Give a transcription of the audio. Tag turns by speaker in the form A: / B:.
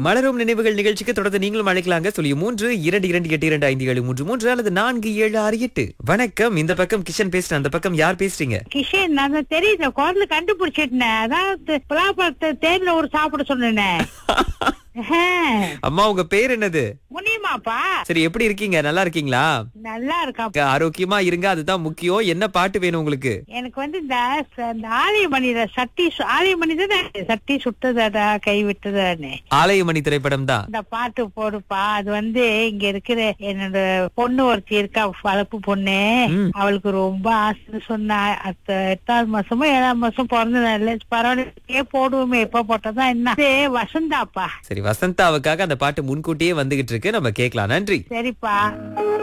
A: மலரும் நினைவுகள் நிகழ்ச்சிக்கு தொடர்ந்து நீங்களும் அழைக்கலாங்க சொல்லி மூன்று இரண்டு இரண்டு எட்டு இரண்டு ஐந்து ஏழு மூன்று மூன்று அல்லது நான்கு ஏழு ஆறு எட்டு வணக்கம் இந்த பக்கம் கிஷன் பேசுறேன் அந்த பக்கம் யார் பேசுறீங்க
B: கிஷன் நான் தெரியுது குழந்தை கண்டுபிடிச்சிட்டேன் அதான் பலாப்பழத்தை தேன்ல ஒரு சாப்பிட சொன்னேன்
A: அம்மா உங்க பேர் என்னது
B: முனியமாப்பா
A: சரி எப்படி இருக்கீங்க நல்லா இருக்கீங்களா
B: நல்லா இருக்கா
A: ஆரோக்கியமா இருங்க அதுதான் முக்கியம் என்ன பாட்டு வேணும் உங்களுக்கு
B: எனக்கு வந்து இந்த இந்த ஆலயமணியில சட்டி சு- ஆலயமணி தானே சட்டி சுட்டதடா கை விட்டதானே
A: ஆலயமணி திரைப்படம் தான்
B: இந்த பாட்டு போடுப்பா அது வந்து இங்க இருக்கிற என்னோட பொண்ணு ஒருத்தி இருக்கா வளர்ப்பு பொண்ணு
A: ம்.
B: அவளுக்கு ரொம்ப ஆசைன்னு சொன்னா அத்த எட்டாவது மாசமோ ஏழாம் மாசம் பிறந்த நாள்ல பரவாயில்ல போடுவோமே எப்ப போட்டதா என்ன இது வசந்தாப்பா
A: சரி வசந்தாவுக்காக அந்த பாட்டு முன்கூட்டியே வந்துகிட்டு இருக்கு நம்ம கேட்கலாம் நன்றி
B: சரிப்பா